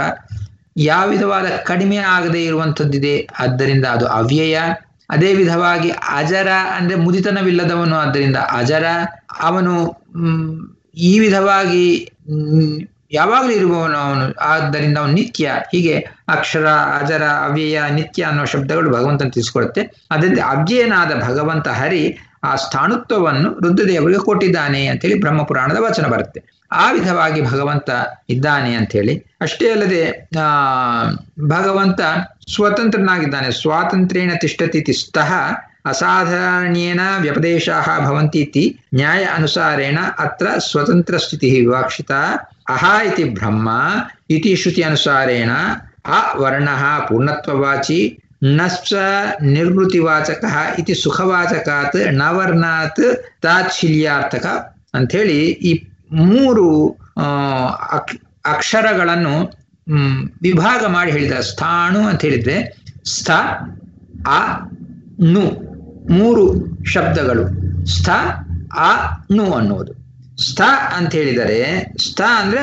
ಯಾವ ವಿಧವಾದ ಕಡಿಮೆ ಆಗದೆ ಇರುವಂಥದ್ದಿದೆ ಆದ್ದರಿಂದ ಅದು ಅವ್ಯಯ ಅದೇ ವಿಧವಾಗಿ ಅಜರ ಅಂದ್ರೆ ಮುದಿತನವಿಲ್ಲದವನು ಆದ್ದರಿಂದ ಅಜರ ಅವನು ಈ ವಿಧವಾಗಿ ಯಾವಾಗಲೂ ಇರುವವನು ಅವನು ಆದ್ದರಿಂದ ಅವನು ನಿತ್ಯ ಹೀಗೆ ಅಕ್ಷರ ಅಜರ ಅವ್ಯಯ ನಿತ್ಯ ಅನ್ನೋ ಶಬ್ದಗಳು ಭಗವಂತನ ತಿಳಿಸ್ಕೊಡುತ್ತೆ ಅದರಿಂದ ಅವ್ಯಯನಾದ ಭಗವಂತ ಹರಿ ಆ ಸ್ಥಾಣುತ್ವವನ್ನು ರುದ್ರದೇವರಿಗೆ ಕೊಟ್ಟಿದ್ದಾನೆ ಅಂತೇಳಿ ಬ್ರಹ್ಮಪುರಾಣದ ವಚನ ಬರುತ್ತೆ ಆ ವಿಧವಾಗಿ ಭಗವಂತ ಇದ್ದಾನೆ ಅಂತೇಳಿ ಅಷ್ಟೇ ಅಲ್ಲದೆ ಆ ಭಗವಂತ ಸ್ವತಂತ್ರನಾಗಿದ್ದಾನೆ ಸ್ವಾತಂತ್ರ್ಯೇಣ ತಿಷ್ಟತಿ ತಿಷ್ಟಃ ಅಸಾಧಾರಣೇನ ವ್ಯಪದೇಶಾ ಭವಂತೀತಿ ನ್ಯಾಯ ಅನುಸಾರೇಣ ಅತ್ರ ಸ್ವತಂತ್ರ ಸ್ಥಿತಿ ವಿವಕ್ಷಿತ ಅಹ ಇತಿ ಬ್ರಹ್ಮ ಇತಿ ಶ್ರುತಿ ಅನುಸಾರೇಣ ಅ ವರ್ಣ ಪೂರ್ಣತ್ವವಾಚಿ ನಶ್ಚ ನಿರ್ವೃತಿವಾಚಕ ಇತಿ ಸುಖವಾಚಕಾತ್ ನವರ್ಣಾತ್ ತಾಚ್ಛಿಲ್ಯಾರ್ಥಕ ಅಂಥೇಳಿ ಈ ಮೂರು ಆ, ಅಕ್- ಅಕ್ಷರಗಳನ್ನು ಹ್ಮ್, ವಿಭಾಗ ಮಾಡಿ ಹೇಳಿದ ಸ್ಥಾಣು ಅಂತ ಹೇಳಿದ್ರೆ ಸ್ಥ ಅ ನು ಮೂರು ಶಬ್ದಗಳು ಸ್ಥ ಅ ನು ಅನ್ನುವುದು ಸ್ಥ ಅಂತ ಹೇಳಿದರೆ ಸ್ಥ ಅಂದ್ರೆ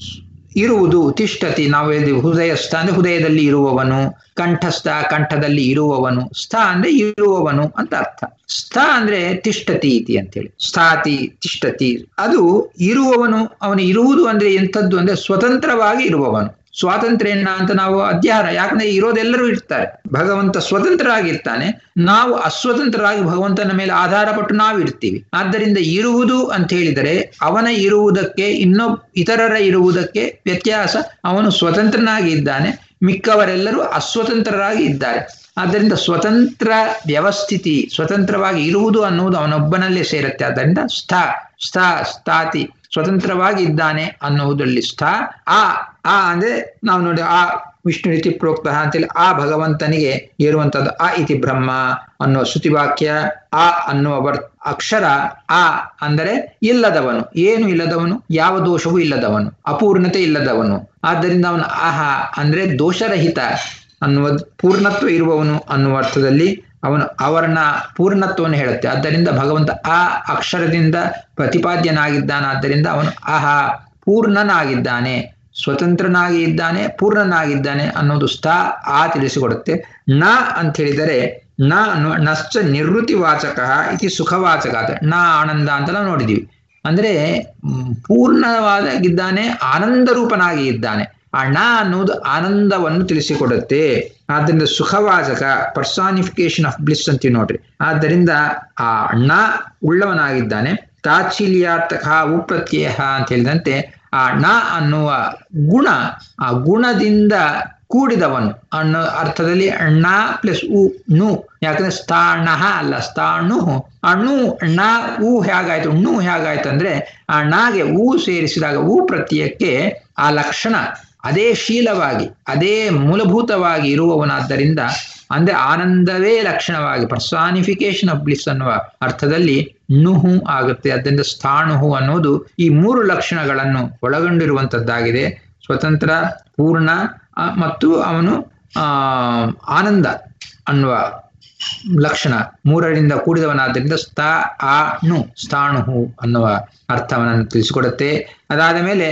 ಇರುವುದು ತಿಷ್ಠತಿ ನಾವು ಹೇಳಿದ್ವಿ ಹೃದಯಸ್ಥ ಅಂದ್ರೆ ಹೃದಯದಲ್ಲಿ ಇರುವವನು ಕಂಠಸ್ಥ ಕಂಠದಲ್ಲಿ ಇರುವವನು ಸ್ಥ ಅಂದ್ರೆ ಇರುವವನು ಅಂತ ಅರ್ಥ ಸ್ಥ ಅಂದ್ರೆ ತಿಷ್ಠತಿ ಇತಿ ಅಂತೇಳಿ ಸ್ಥಾತಿ ತಿಷ್ಠತಿ ಅದು ಇರುವವನು ಅವನು ಇರುವುದು ಅಂದ್ರೆ ಎಂಥದ್ದು ಅಂದ್ರೆ ಸ್ವತಂತ್ರವಾಗಿ ಇರುವವನು ಸ್ವಾತಂತ್ರ್ಯ ಏನ ಅಂತ ನಾವು ಅಧ್ಯಾಹಾರ ಯಾಕಂದ್ರೆ ಇರೋದೆಲ್ಲರೂ ಇರ್ತಾರೆ ಭಗವಂತ ಸ್ವತಂತ್ರರಾಗಿರ್ತಾನೆ ನಾವು ಅಸ್ವತಂತ್ರರಾಗಿ ಭಗವಂತನ ಮೇಲೆ ಆಧಾರ ಪಟ್ಟು ನಾವು ಇರ್ತೀವಿ ಆದ್ದರಿಂದ ಇರುವುದು ಅಂತ ಹೇಳಿದರೆ ಅವನ ಇರುವುದಕ್ಕೆ ಇನ್ನೊ ಇತರರ ಇರುವುದಕ್ಕೆ ವ್ಯತ್ಯಾಸ ಅವನು ಸ್ವತಂತ್ರನಾಗಿ ಇದ್ದಾನೆ ಮಿಕ್ಕವರೆಲ್ಲರೂ ಅಸ್ವತಂತ್ರರಾಗಿ ಇದ್ದಾರೆ ಆದ್ದರಿಂದ ಸ್ವತಂತ್ರ ವ್ಯವಸ್ಥಿತಿ ಸ್ವತಂತ್ರವಾಗಿ ಇರುವುದು ಅನ್ನುವುದು ಅವನೊಬ್ಬನಲ್ಲೇ ಸೇರುತ್ತೆ ಆದ್ದರಿಂದ ಸ್ಥ ಸ್ಥ ಸ್ಥಾತಿ ಸ್ವತಂತ್ರವಾಗಿ ಇದ್ದಾನೆ ಅನ್ನುವುದರಲ್ಲಿ ಸ್ಥ ಆ ಆ ಅಂದ್ರೆ ನಾವು ನೋಡಿ ಆ ವಿಷ್ಣು ರೀತಿ ಪ್ರೋಕ್ತ ಅಂತೇಳಿ ಆ ಭಗವಂತನಿಗೆ ಇರುವಂತದ್ದು ಆ ಇತಿ ಬ್ರಹ್ಮ ಅನ್ನುವ ಶ್ರುತಿವಾಕ್ಯ ಆ ಅನ್ನುವ ವರ್ ಅಕ್ಷರ ಆ ಅಂದರೆ ಇಲ್ಲದವನು ಏನು ಇಲ್ಲದವನು ಯಾವ ದೋಷವೂ ಇಲ್ಲದವನು ಅಪೂರ್ಣತೆ ಇಲ್ಲದವನು ಆದ್ದರಿಂದ ಅವನು ಆಹ ಅಂದ್ರೆ ದೋಷರಹಿತ ಅನ್ನುವ ಪೂರ್ಣತ್ವ ಇರುವವನು ಅನ್ನುವ ಅರ್ಥದಲ್ಲಿ ಅವನು ಅವರನ್ನ ಪೂರ್ಣತ್ವವನ್ನು ಹೇಳುತ್ತೆ ಆದ್ದರಿಂದ ಭಗವಂತ ಆ ಅಕ್ಷರದಿಂದ ಪ್ರತಿಪಾದ್ಯನಾಗಿದ್ದಾನೆ ಆದ್ದರಿಂದ ಅವನು ಆಹಾ ಪೂರ್ಣನಾಗಿದ್ದಾನೆ ಸ್ವತಂತ್ರನಾಗಿ ಇದ್ದಾನೆ ಪೂರ್ಣನಾಗಿದ್ದಾನೆ ಅನ್ನೋದು ಸ್ಥ ಆ ತಿಳಿಸಿಕೊಡುತ್ತೆ ನ ಅಂತ ಹೇಳಿದರೆ ನ ಅನ್ನುವ ನಶ್ಚ ನಿವೃತ್ತಿ ವಾಚಕ ಇತಿ ಸುಖವಾಚಕ ಆತ ನ ಆನಂದ ಅಂತ ನಾವು ನೋಡಿದೀವಿ ಅಂದ್ರೆ ಮ್, ಪೂರ್ಣವಾಗಿದ್ದಾನೆ ಆನಂದ ರೂಪನಾಗಿ ಇದ್ದಾನೆ ಆ ಣ ಅನ್ನುವುದು ಆನಂದವನ್ನು ತಿಳಿಸಿಕೊಡುತ್ತೆ ಆದ್ದರಿಂದ ಸುಖವಾಚಕ ಪರ್ಸಾನಿಫಿಕೇಶನ್ ಆಫ್ ಬ್ಲಿಸ್ ಅಂತೀವಿ ನೋಡ್ರಿ ಆದ್ದರಿಂದ ಆ ಣ ಉಳ್ಳವನಾಗಿದ್ದಾನೆ ತಾಚ್ಛೀಲ್ಯಾರ್ಥಕ ಉಪ್ರತ್ಯಯ ಅಂತ ಹೇಳಿದಂತೆ ಆ ಣ ಅನ್ನುವ ಗುಣ ಆ ಗುಣದಿಂದ ಕೂಡಿದವನು ಅನ್ನೋ ಅರ್ಥದಲ್ಲಿ ಣ ಪ್ಲಸ್ ಉ ನು ಯಾಕಂದ್ರೆ ಸ್ಥಾಣಃ ಅಲ್ಲ ಸ್ಥಾಣು ಅಣು ಣ ಉ ಹೇಗಾಯ್ತು ಣು ಹೇಗಾಯ್ತು ಅಂದ್ರೆ ಆ ಣಗೆ ಉ ಸೇರಿಸಿದಾಗ ಉ ಪ್ರತ್ಯಯಕ್ಕೆ ಆ ಲಕ್ಷಣ ಅದೇ ಶೀಲವಾಗಿ ಅದೇ ಮೂಲಭೂತವಾಗಿ ಇರುವವನಾದ್ದರಿಂದ ಅಂದ್ರೆ ಆನಂದವೇ ಲಕ್ಷಣವಾಗಿ ಪರ್ಸಾನಿಫಿಕೇಶನ್ ಆಫ್ ಬ್ಲಿಸ್ ಅನ್ನುವ ಅರ್ಥದಲ್ಲಿ ನುಹು ಆಗುತ್ತೆ ಅದರಿಂದ ಸ್ಥಾಣುಹು ಅನ್ನೋದು ಈ ಮೂರು ಲಕ್ಷಣಗಳನ್ನು ಒಳಗೊಂಡಿರುವಂತದ್ದಾಗಿದೆ ಸ್ವತಂತ್ರ ಪೂರ್ಣ ಆ, ಮತ್ತು ಅವನು ಆ ಆನಂದ ಅನ್ನುವ ಲಕ್ಷಣ ಮೂರರಿಂದ ಕೂಡಿದವನಾದ್ದರಿಂದ ಸ್ಥ ಆ ನು ಸ್ಥಾಣುಹು ಅನ್ನುವ ಅರ್ಥವನ್ನು ತಿಳಿಸಿಕೊಡುತ್ತೆ ಅದಾದ ಮೇಲೆ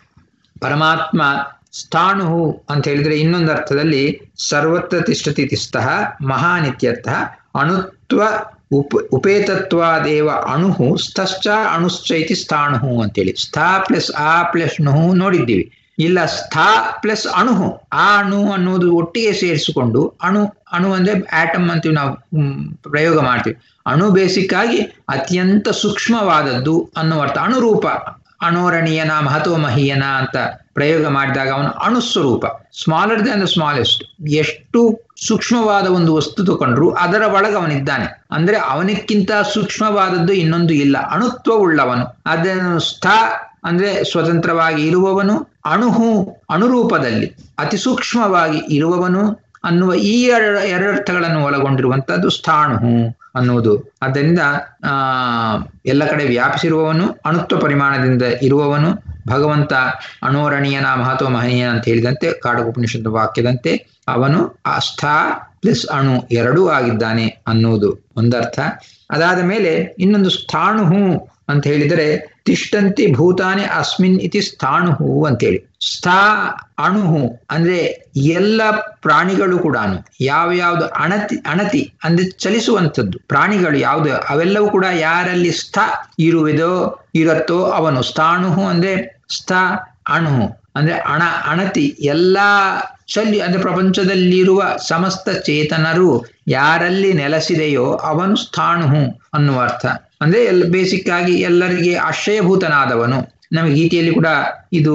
ಪರಮಾತ್ಮ ಸ್ಥಾಣುಹು ಅಂತ ಹೇಳಿದ್ರೆ ಇನ್ನೊಂದು ಅರ್ಥದಲ್ಲಿ ಸರ್ವತ್ರ ತಿಷ್ಠತಿ ತಿಸ್ತಃ ಮಹಾನಿತ್ಯರ್ಥ ಅಣುತ್ವ ಉಪ ಉಪೇತತ್ವಾದೇವ ಅಣುಹು ಸ್ಥಶ್ಚ ಅಣುಶ್ಚೈತಿ ಸ್ಥಾಣುಹು ಅಂತೇಳಿ ಸ್ಥಾ ಪ್ಲಸ್ ಆ ಪ್ಲಸ್ ನುಹು ನೋಡಿದ್ದೀವಿ ಇಲ್ಲ ಸ್ಥಾ ಪ್ಲಸ್ ಅಣುಹು ಆ ಅಣು ಅನ್ನೋದು ಒಟ್ಟಿಗೆ ಸೇರಿಸಿಕೊಂಡು ಅಣು ಅಣು ಅಂದ್ರೆ ಆಟಮ್ ಅಂತೀವಿ ನಾವು ಹ್ಮ್, ಪ್ರಯೋಗ ಮಾಡ್ತೀವಿ ಅಣು ಬೇಸಿಕ್ ಆಗಿ ಅತ್ಯಂತ ಸೂಕ್ಷ್ಮವಾದದ್ದು ಅನ್ನುವ ಅರ್ಥ ಅಣುರೂಪ ಅಣೋರಣೀಯನ ಮಹತ್ವ ಮಹೀಯನ ಅಂತ ಪ್ರಯೋಗ ಮಾಡಿದಾಗ ಅವನು ಅಣುಸ್ವರೂಪ ಸ್ಮಾಲರ್ ದನ್ ದ ಸ್ಮಾಲೆಸ್ಟ್ ಎಷ್ಟು ಸೂಕ್ಷ್ಮವಾದ ಒಂದು ವಸ್ತು ತಗೊಂಡ್ರು ಅದರ ಒಳಗೆ ಅವನಿದ್ದಾನೆ ಅಂದ್ರೆ ಅವನಕ್ಕಿಂತ ಸೂಕ್ಷ್ಮವಾದದ್ದು ಇನ್ನೊಂದು ಇಲ್ಲ ಅಣುತ್ವ ಉಳ್ಳವನು ಅದನ್ನು ಸ್ಥ ಅಂದ್ರೆ ಸ್ವತಂತ್ರವಾಗಿ ಇರುವವನು ಅಣುಹು ಅಣುರೂಪದಲ್ಲಿ ಅತಿ ಸೂಕ್ಷ್ಮವಾಗಿ ಇರುವವನು ಅನ್ನುವ ಈ ಎರಡು ಎರಡರ್ಥಗಳನ್ನು ಒಳಗೊಂಡಿರುವಂತಹದ್ದು ಸ್ಥಾಣು ಅನ್ನುವುದು ಆದ್ದರಿಂದ ಆ ಎಲ್ಲ ಕಡೆ ವ್ಯಾಪಿಸಿರುವವನು ಅಣುತ್ವ ಪರಿಮಾಣದಿಂದ ಇರುವವನು ಭಗವಂತ ಅಣೋರಣೀಯನ ಮಹತ್ವ ಮಹನೀಯ ಅಂತ ಹೇಳಿದಂತೆ ಕಾಡಗೋಪನಿಷತ್ ವಾಕ್ಯದಂತೆ ಅವನು ಆ ಸ್ಥಾ ಪ್ಲಸ್ ಅಣು ಎರಡೂ ಆಗಿದ್ದಾನೆ ಅನ್ನುವುದು ಒಂದರ್ಥ ಅದಾದ ಮೇಲೆ ಇನ್ನೊಂದು ಸ್ಥಾಣುಹು ಅಂತ ಹೇಳಿದರೆ ತಿಷ್ಟಂತಿ ಭೂತಾನಿ ಅಸ್ಮಿನ್ ಇತಿ ಸ್ಥಾಣುಹು ಅಂತೇಳಿ ಸ್ಥಾ ಅಣುಹು ಅಂದ್ರೆ ಎಲ್ಲ ಪ್ರಾಣಿಗಳು ಕೂಡ ಯಾವ ಯಾವ್ದು ಅಣತಿ ಅಣತಿ ಅಂದ್ರೆ ಚಲಿಸುವಂಥದ್ದು ಪ್ರಾಣಿಗಳು ಯಾವ್ದು ಅವೆಲ್ಲವೂ ಕೂಡ ಯಾರಲ್ಲಿ ಸ್ಥ ಇರುವುದೋ ಇರುತ್ತೋ ಅವನು ಸ್ಥಾಣುಹು ಅಂದ್ರೆ ಸ್ಥ ಅಣುಹು ಅಂದ್ರೆ ಅಣ ಅಣತಿ ಎಲ್ಲಾ ಚಲಿ ಅಂದ್ರೆ ಪ್ರಪಂಚದಲ್ಲಿರುವ ಸಮಸ್ತ ಚೇತನರು ಯಾರಲ್ಲಿ ನೆಲೆಸಿದೆಯೋ ಅವನು ಸ್ಥಾಣುಹು ಅನ್ನುವ ಅರ್ಥ ಅಂದ್ರೆ ಎಲ್ಲ ಬೇಸಿಕ್ ಆಗಿ ಎಲ್ಲರಿಗೆ ಆಶ್ರಯಭೂತನಾದವನು ನಮಗೆ ಗೀತೆಯಲ್ಲಿ ಕೂಡ ಇದು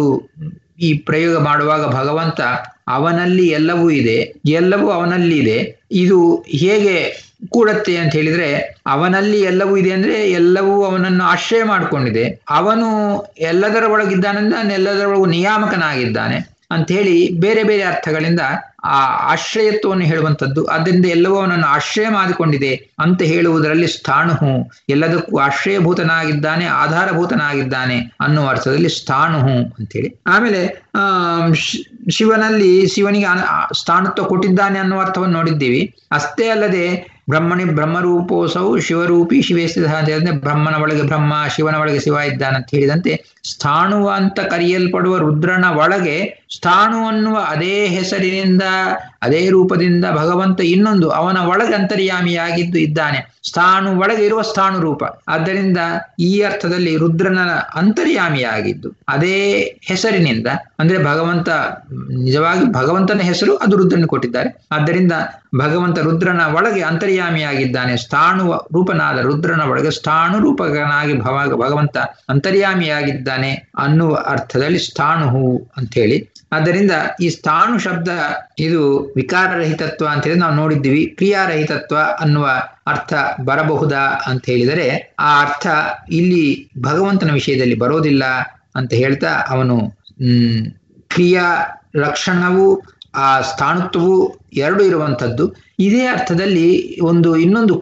ಈ ಪ್ರಯೋಗ ಮಾಡುವಾಗ ಭಗವಂತ ಅವನಲ್ಲಿ ಎಲ್ಲವೂ ಇದೆ ಎಲ್ಲವೂ ಅವನಲ್ಲಿ ಇದೆ ಇದು ಹೇಗೆ ಕೂಡತ್ತೆ ಅಂತ ಹೇಳಿದ್ರೆ ಅವನಲ್ಲಿ ಎಲ್ಲವೂ ಇದೆ ಅಂದ್ರೆ ಎಲ್ಲವೂ ಅವನನ್ನು ಆಶ್ರಯ ಮಾಡಿಕೊಂಡಿದೆ ಅವನು ಎಲ್ಲದರ ಒಳಗಿದ್ದಾನಂದ ಎಲ್ಲದರ ಒಳಗೂ ನಿಯಾಮಕನಾಗಿದ್ದಾನೆ ಅಂತ ಹೇಳಿ ಬೇರೆ ಬೇರೆ ಅರ್ಥಗಳಿಂದ ಆ ಆಶ್ರಯತ್ವವನ್ನು ಹೇಳುವಂಥದ್ದು ಅದರಿಂದ ಎಲ್ಲವೂ ಅವನನ್ನು ಆಶ್ರಯ ಮಾಡಿಕೊಂಡಿದೆ ಅಂತ ಹೇಳುವುದರಲ್ಲಿ ಸ್ಥಾಣುಹು ಎಲ್ಲದಕ್ಕೂ ಆಶ್ರಯಭೂತನಾಗಿದ್ದಾನೆ ಆಧಾರಭೂತನಾಗಿದ್ದಾನೆ ಅನ್ನುವ ಅರ್ಥದಲ್ಲಿ ಸ್ಥಾಣುಹು ಅಂತೇಳಿ ಆಮೇಲೆ ಆ ಶಿವನಲ್ಲಿ ಶಿವನಿಗೆ ಸ್ಥಾನತ್ವ ಕೊಟ್ಟಿದ್ದಾನೆ ಅನ್ನುವ ಅರ್ಥವನ್ನು ನೋಡಿದ್ದೀವಿ ಅಷ್ಟೇ ಅಲ್ಲದೆ ಬ್ರಹ್ಮಣಿ ಬ್ರಹ್ಮರೂಪೋಸವು ಶಿವರೂಪಿ ಶಿವೇಸ್ಥಿತ ಅಂತ ಹೇಳಿದ್ರೆ ಬ್ರಹ್ಮನ ಒಳಗೆ ಬ್ರಹ್ಮ ಶಿವನ ಒಳಗೆ ಶಿವ ಇದ್ದಾನಂತ ಹೇಳಿದಂತೆ ಸ್ಥಾಣುವ ಅಂತ ಕರೆಯಲ್ಪಡುವ ರುದ್ರನ ಒಳಗೆ ಸ್ಥಾಣು ಅನ್ನುವ ಅದೇ ಹೆಸರಿನಿಂದ ಅದೇ ರೂಪದಿಂದ ಭಗವಂತ ಇನ್ನೊಂದು ಅವನ ಒಳಗೆ ಅಂತರ್ಯಾಮಿಯಾಗಿದ್ದು ಇದ್ದಾನೆ ಸ್ಥಾಣು ಒಳಗೆ ಇರುವ ಸ್ಥಾಣು ರೂಪ ಆದ್ದರಿಂದ ಈ ಅರ್ಥದಲ್ಲಿ ರುದ್ರನ ಅಂತರ್ಯಾಮಿಯಾಗಿದ್ದು ಅದೇ ಹೆಸರಿನಿಂದ ಅಂದ್ರೆ ಭಗವಂತ ನಿಜವಾಗಿ ಭಗವಂತನ ಹೆಸರು ಅದು ರುದ್ರನ ಕೊಟ್ಟಿದ್ದಾರೆ ಆದ್ದರಿಂದ ಭಗವಂತ ರುದ್ರನ ಒಳಗೆ ಅಂತರ್ಯಾಮಿಯಾಗಿದ್ದಾನೆ ಸ್ಥಾಣುವ ರೂಪನಾದ ರುದ್ರನ ಒಳಗೆ ಸ್ಥಾಣು ರೂಪಕನಾಗಿ ಭವ ಭಗವಂತ ಅಂತರ್ಯಾಮಿಯಾಗಿದ್ದಾನೆ ಅನ್ನುವ ಅರ್ಥದಲ್ಲಿ ಸ್ಥಾಣುಹು ಅಂತ ಹೇಳಿ ಆದ್ದರಿಂದ ಈ ಸ್ಥಾಣು ಶಬ್ದ ಇದು ವಿಕಾರರಹಿತತ್ವ ಅಂತ ಹೇಳಿ ನಾವು ನೋಡಿದ್ದೀವಿ ಕ್ರಿಯಾರಹಿತತ್ವ ಅನ್ನುವ ಅರ್ಥ ಬರಬಹುದಾ ಅಂತ ಹೇಳಿದರೆ ಆ ಅರ್ಥ ಇಲ್ಲಿ ಭಗವಂತನ ವಿಷಯದಲ್ಲಿ ಬರೋದಿಲ್ಲ ಅಂತ ಹೇಳ್ತಾ ಅವನು ಹ್ಮ್ ಕ್ರಿಯಾ ಲಕ್ಷಣವು ಆ ಸ್ಥಾಣುತ್ವವು ಎರಡು ಇರುವಂಥದ್ದು ಇದೇ ಅರ್ಥದಲ್ಲಿ ಒಂದು ಇನ್ನೊಂದು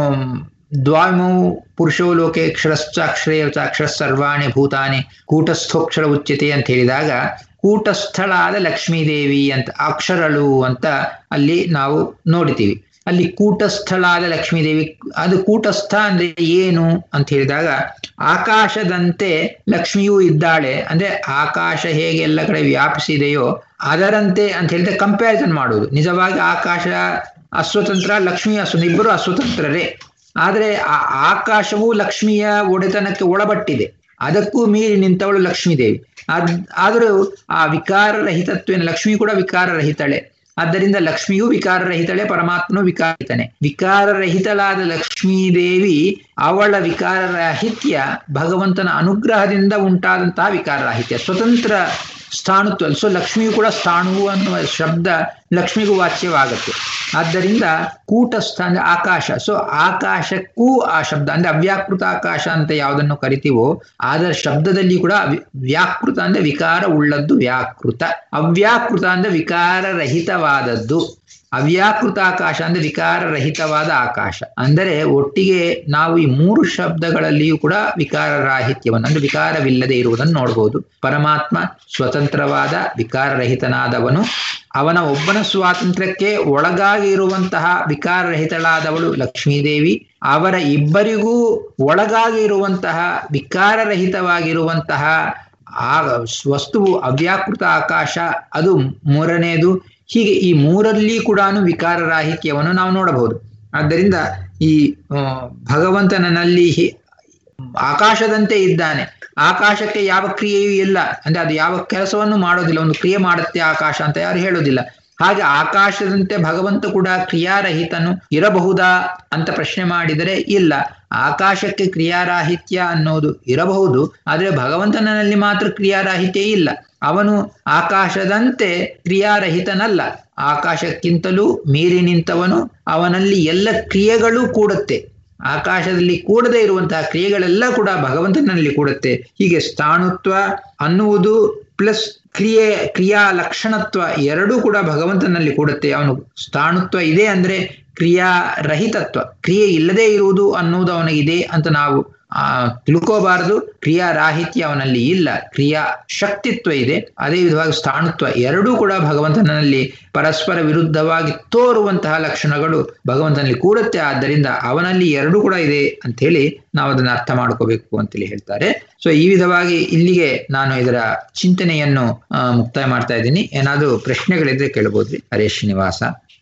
ದ್ವಾಮವು ಪುರುಷೋ ಲೋಕೆ ಕ್ಷರಶ್ಚಾಕ್ಷರೇ ಅಕ್ಷರ ಸರ್ವಾಣಿ ಭೂತಾನಿ ಕೂಟಸ್ಥೋಕ್ಷರ ಉಚ್ಯತೆ ಅಂತ ಹೇಳಿದಾಗ ಕೂಟಸ್ಥಳಾದ ಲಕ್ಷ್ಮೀದೇವಿ ಅಂತ ಅಕ್ಷರಳು ಅಂತ ಅಲ್ಲಿ ನಾವು ನೋಡಿತೀವಿ ಅಲ್ಲಿ ಕೂಟಸ್ಥಳಾದ ಲಕ್ಷ್ಮೀದೇವಿ ಅದು ಕೂಟಸ್ಥ ಅಂದ್ರೆ ಏನು ಅಂತ ಹೇಳಿದಾಗ ಆಕಾಶದಂತೆ ಲಕ್ಷ್ಮಿಯೂ ಇದ್ದಾಳೆ ಅಂದ್ರೆ ಆಕಾಶ ಹೇಗೆ ಎಲ್ಲ ಕಡೆ ವ್ಯಾಪಿಸಿದೆಯೋ ಅದರಂತೆ ಅಂತ ಹೇಳಿದ್ರೆ ಕಂಪ್ಯಾರಿಸನ್ ಮಾಡುವುದು ನಿಜವಾಗಿ ಆಕಾಶ ಅಸ್ವತಂತ್ರ ಲಕ್ಷ್ಮಿ ಅಸ್ವತಂತ್ರ ಇಬ್ಬರು ಅಸ್ವತಂತ್ರರೇ ಆದರೆ ಆ ಆಕಾಶವು ಲಕ್ಷ್ಮಿಯ ಒಡೆತನಕ್ಕೆ ಒಳಪಟ್ಟಿದೆ ಅದಕ್ಕೂ ಮೀರಿ ನಿಂತವಳು ಲಕ್ಷ್ಮೀದೇವಿ ಅದ್ ಆದರೂ ಆ ವಿಕಾರರಹಿತತ್ವೇನ ಲಕ್ಷ್ಮಿ ಕೂಡ ವಿಕಾರರಹಿತಳೆ ಆದ್ದರಿಂದ ಲಕ್ಷ್ಮಿಯೂ ವಿಕಾರರಹಿತಳೆ ಪರಮಾತ್ಮನು ವಿಕಾರಹಿತನೆ ವಿಕಾರರಹಿತಳಾದ ಲಕ್ಷ್ಮೀದೇವಿ ಅವಳ ವಿಕಾರರಾಹಿತ್ಯ ಭಗವಂತನ ಅನುಗ್ರಹದಿಂದ ಉಂಟಾದಂತಹ ವಿಕಾರರಾಹಿತ್ಯ ಸ್ವತಂತ್ರ ಸ್ಥಾಣುತ್ವ ಸೊ ಲಕ್ಷ್ಮಿಯು ಕೂಡ ಸ್ಥಾಣುವು ಅನ್ನುವ ಶಬ್ದ ಲಕ್ಷ್ಮಿಗೂ ವಾಚ್ಯವಾಗುತ್ತೆ ಆದ್ದರಿಂದ ಕೂಟಸ್ಥ ಅಂದ್ರೆ ಆಕಾಶ ಸೊ ಆಕಾಶಕ್ಕೂ ಆ ಶಬ್ದ ಅಂದ್ರೆ ಅವ್ಯಾಕೃತ ಆಕಾಶ ಅಂತ ಯಾವುದನ್ನು ಕರಿತೀವೋ ಅದರ ಶಬ್ದದಲ್ಲಿ ಕೂಡ ವ್ಯಾಕೃತ ಅಂದ್ರೆ ವಿಕಾರ ಉಳ್ಳದ್ದು ವ್ಯಾಕೃತ ಅವ್ಯಾಕೃತ ಅಂದ್ರೆ ವಿಕಾರರಹಿತವಾದದ್ದು ಅವ್ಯಾಕೃತ ಆಕಾಶ ಅಂದ್ರೆ ವಿಕಾರರಹಿತವಾದ ಆಕಾಶ ಅಂದರೆ ಒಟ್ಟಿಗೆ ನಾವು ಈ ಮೂರು ಶಬ್ದಗಳಲ್ಲಿಯೂ ಕೂಡ ವಿಕಾರ ರಾಹಿತ್ಯವನ್ನು ಅಂದ್ರೆ ವಿಕಾರವಿಲ್ಲದೆ ಇರುವುದನ್ನು ನೋಡಬಹುದು ಪರಮಾತ್ಮ ಸ್ವತಂತ್ರವಾದ ವಿಕಾರರಹಿತನಾದವನು ಅವನ ಒಬ್ಬನ ಸ್ವಾತಂತ್ರ್ಯಕ್ಕೆ ಒಳಗಾಗಿ ಇರುವಂತಹ ವಿಕಾರರಹಿತಳಾದವಳು ಲಕ್ಷ್ಮೀದೇವಿ ಅವರ ಇಬ್ಬರಿಗೂ ಒಳಗಾಗಿ ಇರುವಂತಹ ವಿಕಾರರಹಿತವಾಗಿರುವಂತಹ ಆ ವಸ್ತುವು ಅವ್ಯಾಕೃತ ಆಕಾಶ ಅದು ಮೂರನೇದು ಹೀಗೆ ಈ ಮೂರಲ್ಲಿ ಕೂಡ ವಿಕಾರರಾಹಿತ್ಯವನ್ನು ನಾವು ನೋಡಬಹುದು ಆದ್ದರಿಂದ ಈ ಭಗವಂತನಲ್ಲಿ ಆಕಾಶದಂತೆ ಇದ್ದಾನೆ ಆಕಾಶಕ್ಕೆ ಯಾವ ಕ್ರಿಯೆಯೂ ಇಲ್ಲ ಅಂದ್ರೆ ಅದು ಯಾವ ಕೆಲಸವನ್ನು ಮಾಡೋದಿಲ್ಲ ಒಂದು ಕ್ರಿಯೆ ಮಾಡುತ್ತೆ ಆಕಾಶ ಅಂತ ಯಾರು ಹೇಳೋದಿಲ್ಲ ಹಾಗೆ ಆಕಾಶದಂತೆ ಭಗವಂತ ಕೂಡ ಕ್ರಿಯಾರಹಿತನು ಇರಬಹುದಾ ಅಂತ ಪ್ರಶ್ನೆ ಮಾಡಿದರೆ ಇಲ್ಲ ಆಕಾಶಕ್ಕೆ ಕ್ರಿಯಾರಾಹಿತ್ಯ ಅನ್ನೋದು ಇರಬಹುದು ಆದರೆ ಭಗವಂತನಲ್ಲಿ ಮಾತ್ರ ಕ್ರಿಯಾರಾಹಿತ್ಯ ಇಲ್ಲ ಅವನು ಆಕಾಶದಂತೆ ಕ್ರಿಯಾರಹಿತನಲ್ಲ ಆಕಾಶಕ್ಕಿಂತಲೂ ಮೀರಿ ನಿಂತವನು ಅವನಲ್ಲಿ ಎಲ್ಲ ಕ್ರಿಯೆಗಳು ಕೂಡುತ್ತೆ ಆಕಾಶದಲ್ಲಿ ಕೂಡದೇ ಇರುವಂತಹ ಕ್ರಿಯೆಗಳೆಲ್ಲ ಕೂಡ ಭಗವಂತನಲ್ಲಿ ಕೂಡುತ್ತೆ ಹೀಗೆ ಸ್ಥಾಣುತ್ವ ಅನ್ನುವುದು ಪ್ಲಸ್ ಕ್ರಿಯೆ ಕ್ರಿಯಾ ಲಕ್ಷಣತ್ವ ಎರಡೂ ಕೂಡ ಭಗವಂತನಲ್ಲಿ ಕೂಡುತ್ತೆ ಅವನು ಸ್ಥಾಣುತ್ವ ಇದೆ ಅಂದ್ರೆ ಕ್ರಿಯಾ ರಹಿತತ್ವ ಕ್ರಿಯೆ ಇಲ್ಲದೆ ಇರುವುದು ಅನ್ನುವುದು ಅವನಿಗಿದೆ ಅಂತ ನಾವು ಆ ತಿಳ್ಕೋಬಾರದು ಕ್ರಿಯಾ ರಾಹಿತ್ಯ ಅವನಲ್ಲಿ ಇಲ್ಲ ಕ್ರಿಯಾ ಶಕ್ತಿತ್ವ ಇದೆ ಅದೇ ವಿಧವಾಗಿ ಸ್ಥಾಣುತ್ವ ಎರಡೂ ಕೂಡ ಭಗವಂತನಲ್ಲಿ ಪರಸ್ಪರ ವಿರುದ್ಧವಾಗಿ ತೋರುವಂತಹ ಲಕ್ಷಣಗಳು ಭಗವಂತನಲ್ಲಿ ಕೂಡುತ್ತೆ ಆದ್ದರಿಂದ ಅವನಲ್ಲಿ ಎರಡೂ ಕೂಡ ಇದೆ ಅಂತ ಹೇಳಿ ನಾವು ಅದನ್ನು ಅರ್ಥ ಮಾಡ್ಕೋಬೇಕು ಅಂತೇಳಿ ಹೇಳ್ತಾರೆ ಸೊ ಈ ವಿಧವಾಗಿ ಇಲ್ಲಿಗೆ ನಾನು ಇದರ ಚಿಂತನೆಯನ್ನು ಮುಕ್ತಾಯ ಮಾಡ್ತಾ ಇದ್ದೀನಿ ಏನಾದರೂ ಪ್ರಶ್ನೆಗಳಿದ್ರೆ ಕೇಳಬಹುದ್ರಿ ಹರೇ ಶ್ರೀನಿವಾಸ